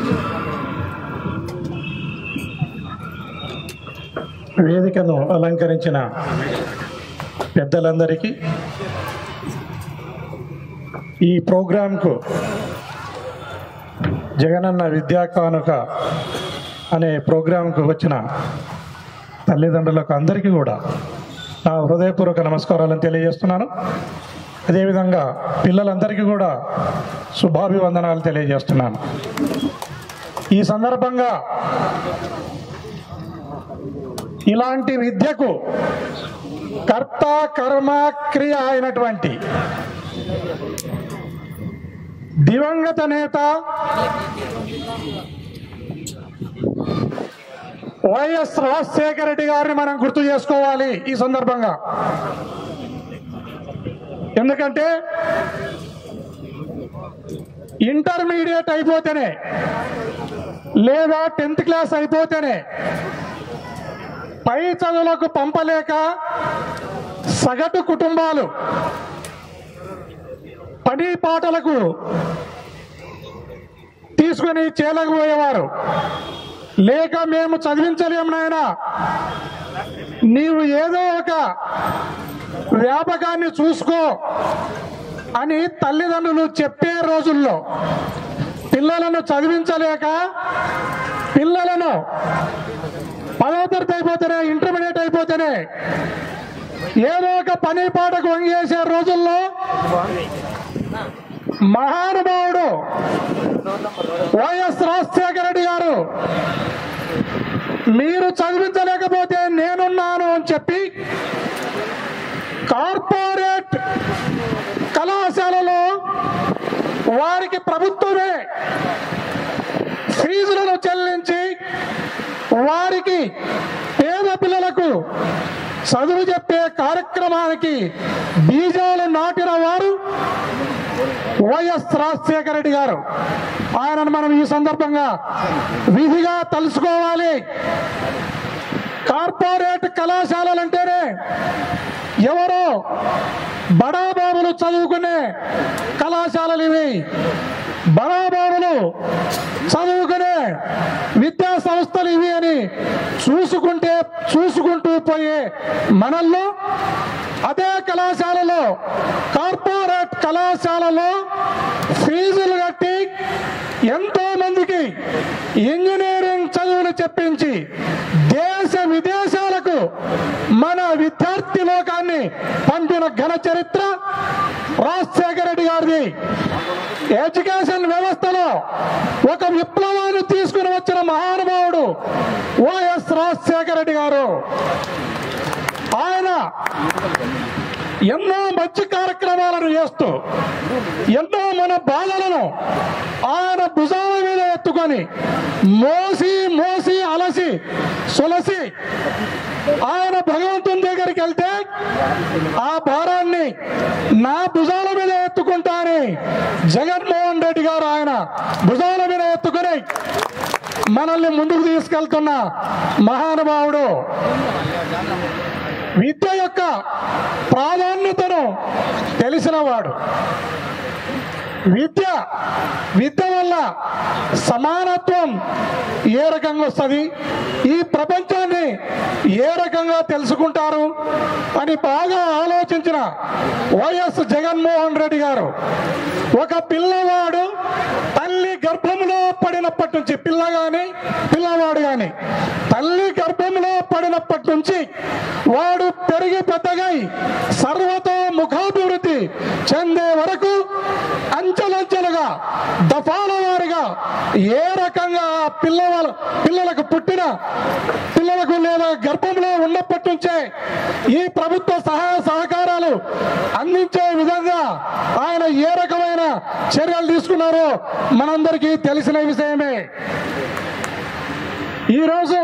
వేదికను అలంకరించిన పెద్దలందరికీ ఈ ప్రోగ్రాంకు జగనన్న విద్యా కానుక అనే ప్రోగ్రాంకు వచ్చిన తల్లిదండ్రులకు అందరికీ కూడా నా హృదయపూర్వక నమస్కారాలను తెలియజేస్తున్నాను అదేవిధంగా పిల్లలందరికీ కూడా శుభాభివందనాలు తెలియజేస్తున్నాను ఈ సందర్భంగా ఇలాంటి విద్యకు కర్త కర్మ క్రియ అయినటువంటి దివంగత నేత వైఎస్ రాజశేఖర రెడ్డి గారిని మనం గుర్తు చేసుకోవాలి ఈ సందర్భంగా ఎందుకంటే ఇంటర్మీడియట్ అయిపోతేనే లేదా టెన్త్ క్లాస్ అయిపోతేనే పై చదువులకు పంపలేక సగటు కుటుంబాలు పని పాటలకు తీసుకుని చేలకపోయేవారు లేక మేము చదివించలేము నాయన నీవు ఏదో ఒక వ్యాపకాన్ని చూసుకో అని తల్లిదండ్రులు చెప్పే రోజుల్లో పిల్లలను చదివించలేక పిల్లలను పదో తరగతి అయిపోతేనే ఇంటర్మీడియట్ అయిపోతేనే ఏదో ఒక పని పాటకు వంగేసే రోజుల్లో మహానుభావుడు వైఎస్ రాజశేఖర రెడ్డి గారు మీరు చదివించలేకపోతే నేనున్నాను అని చెప్పి కార్పొరేట్ కళాశాలలో వారికి ప్రభుత్వమే ఫీజులను చెల్లించి వారికి పేద పిల్లలకు చదువు చెప్పే కార్యక్రమానికి బీజాలు నాటిన వారు వైఎస్ రాజశేఖర రెడ్డి గారు ఆయనను మనం ఈ సందర్భంగా విధిగా తలుసుకోవాలి కార్పొరేట్ కళాశాలలంటేనే ఎవరో బడాబాబులు చదువుకునే కళాశాలలు ఇవి బడాబాబులు చదువుకునే విద్యా సంస్థలు ఇవి అని చూసుకుంటే చూసుకుంటూ పోయే మనల్లో అదే కళాశాలలో కార్పొరేట్ కళాశాలలో ఫీజులు కట్టి ఎంతో మందికి ఇంజనీరింగ్ చదువులు చెప్పించి దేశ విదేశాలకు మన విద్యార్థి లోకాన్ని పంపిన ఘన చరిత్ర రాజశేఖర రెడ్డి గారిది ఎడ్యుకేషన్ వ్యవస్థలో ఒక విప్లవాన్ని తీసుకుని వచ్చిన మహానుభావుడు వైఎస్ రాజశేఖర రెడ్డి గారు ఆయన ఎన్నో మంచి కార్యక్రమాలను చేస్తూ ఎన్నో మన బాధలను ఆయన భుజాల మీద ఎత్తుకొని మోసి మోసి అలసి సొలసి ఆయన భగవంతుని దగ్గరికి వెళ్తే ఆ భారాన్ని నా భుజాల మీద ఎత్తుకుంటాని జగన్మోహన్ రెడ్డి గారు ఆయన భుజాల మీద ఎత్తుకొని మనల్ని ముందుకు తీసుకెళ్తున్న మహానుభావుడు విద్య యొక్క ప్రాధాన్యతను తెలిసినవాడు విద్య విద్య వల్ల సమానత్వం ఏ రకంగా వస్తుంది ఈ ప్రపంచాన్ని ఏ రకంగా తెలుసుకుంటారు అని బాగా ఆలోచించిన వైఎస్ జగన్మోహన్ రెడ్డి గారు ఒక పిల్లవాడు తల్లి గర్భంలో పడినప్పటి నుంచి పిల్ల గాని పిల్లవాడు గాని తల్లి గర్భంలో పడినప్పటి నుంచి వాడు పెరిగి పెద్దగై సర్వతో ముఖాభివృద్ధి చెందే వరకు అంచెలంచెలుగా దఫాల వారిగా ఏ రకంగా ఆ పిల్లవాళ్ళ పిల్లలకు పుట్టిన పిల్లలకు లేదా గర్భంలో ఉన్నప్పటి నుంచే ఈ ప్రభుత్వ సహాయ సహకారాలు అందించే విధంగా ఆయన ఏ రకమైన చర్యలు తీసుకున్నారో మనందరికీ తెలిసిన విషయమే ఈరోజు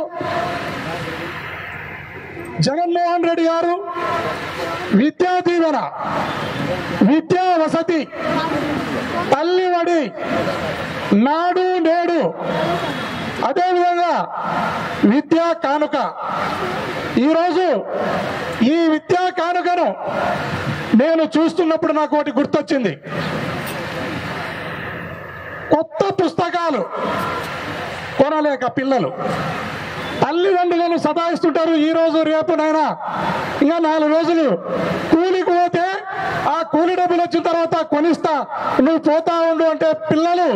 జగన్మోహన్ రెడ్డి గారు విద్యా దీవెన విద్యా వసతి తల్లివడి నాడు నేడు అదేవిధంగా విద్యా కానుక ఈరోజు ఈ విద్యా కానుకను నేను చూస్తున్నప్పుడు నాకు ఒకటి గుర్తొచ్చింది కొత్త పుస్తకాలు బాగాలేక పిల్లలు తల్లిదండ్రులను సతాయిస్తుంటారు ఈ రోజు రేపునైనా ఇంకా నాలుగు రోజులు కూలికి పోతే ఆ కూలి డబ్బులు వచ్చిన తర్వాత కొనిస్తా నువ్వు పోతా ఉండు అంటే పిల్లలు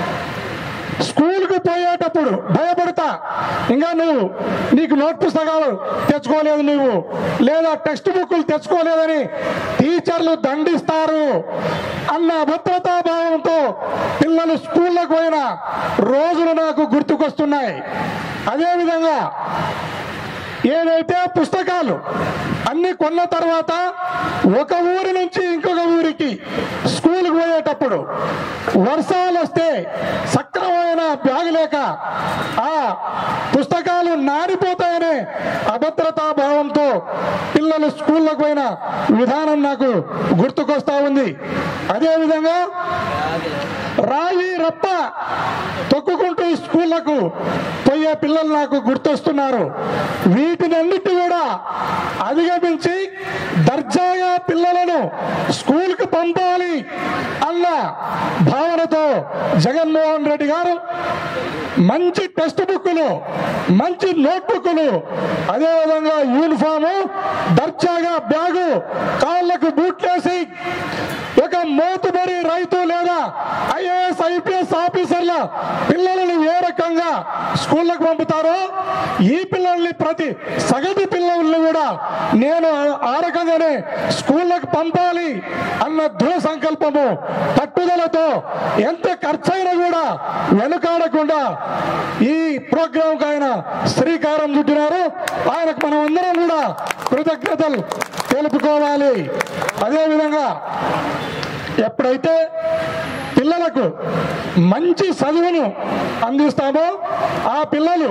స్కూల్కి పోయేటప్పుడు భయపడతా ఇంకా నువ్వు నీకు నోట్ పుస్తకాలు తెచ్చుకోలేదు నువ్వు లేదా టెక్స్ట్ బుక్లు తెచ్చుకోలేదని టీచర్లు దండిస్తారు అన్న భద్రతా భావంతో పిల్లలు స్కూళ్ళకు పోయిన రోజులు నాకు గుర్తుకొస్తున్నాయి అదేవిధంగా ఏదైతే పుస్తకాలు అన్ని కొన్న తర్వాత ఒక ఊరి నుంచి ఇంకొక ఊరికి స్కూల్కి పోయేటప్పుడు వర్షాలు వస్తే సక్రమైన బ్యాగ్ లేక ఆ పుస్తకాలు నారిపోతాయనే అభద్రతా భావంతో పిల్లలు స్కూళ్ళకు పోయిన విధానం నాకు గుర్తుకొస్తా ఉంది అదేవిధంగా రాయి రప్ప తొక్కుకుంటూ స్కూళ్లకు పోయే పిల్లలు నాకు గుర్తొస్తున్నారు వీటినన్నిటి కూడా అధిగమించి దర్జాగా పిల్లలను స్కూల్కి పంపాలి అన్న భావనతో జగన్మోహన్ రెడ్డి గారు మంచి టెక్స్ట్ బుక్లు మంచి నోట్ బుక్లు అదేవిధంగా యూనిఫాము దర్జాగా బ్యాగు కాళ్ళకు బూట్లేసి ఒక మోతుబరి రైతు లేదా ఐఏఎస్ ఐపీఎస్ ఆఫీసర్ల పిల్లలను ఏ రకంగా స్కూళ్ళకు పంపుతారో ఈ పిల్లల్ని ప్రతి సగటు పిల్లల్ని కూడా నేను ఆ రకంగానే స్కూళ్ళకు పంపాలి అన్న దృఢ సంకల్పము పట్టుదలతో ఎంత ఖర్చైనా కూడా వెనుకాడకుండా ఈ ప్రోగ్రాం ఆయన శ్రీకారం చుట్టినారు ఆయనకు మనం అందరం కూడా కృతజ్ఞతలు తెలుపుకోవాలి అదేవిధంగా ఎప్పుడైతే పిల్లలకు మంచి చదువును అందిస్తామో ఆ పిల్లలు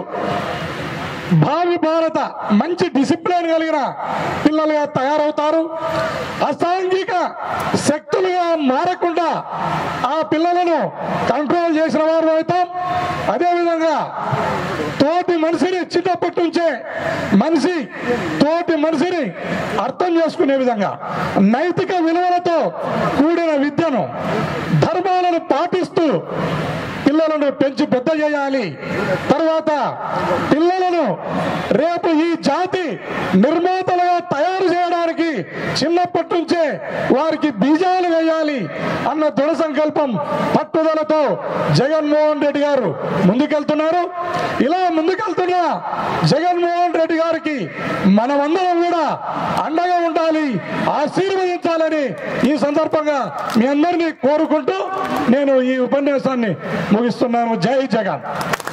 భావి భారత మంచి డిసిప్లిన్ కలిగిన పిల్లలుగా తయారవుతారు అసాంఘిక శక్తులుగా మారకుండా ఆ పిల్లలను కంట్రోల్ చేసిన వారు అవుతాం అదేవిధంగా తోటి మనిషిని చిన్నప్పటి నుంచే మనిషి తోటి మనిషిని అర్థం చేసుకునే విధంగా నైతిక విలువలతో కూడిన విద్యను ధర్మాలను పాటిస్తూ పిల్లలను పెంచి పెద్ద చేయాలి తర్వాత పిల్లలను రేపు ఈ జాతి నిర్మాతలుగా తయారు చేయడానికి చిన్నప్పటి నుంచే వారికి బీజాలు వేయాలి అన్న దృఢ సంకల్పం పట్టుదలతో జగన్మోహన్ రెడ్డి గారు ముందుకెళ్తున్నారు ఇలా ముందుకెళ్తున్న జగన్మోహన్ రెడ్డి గారికి మనమందరం కూడా అండగా ఉండాలి ఆశీర్వదించాలని ఈ సందర్భంగా మీ అందరినీ కోరుకుంటూ నేను ఈ ఉపన్యాసాన్ని ముగిస్తున్నాను జై జగన్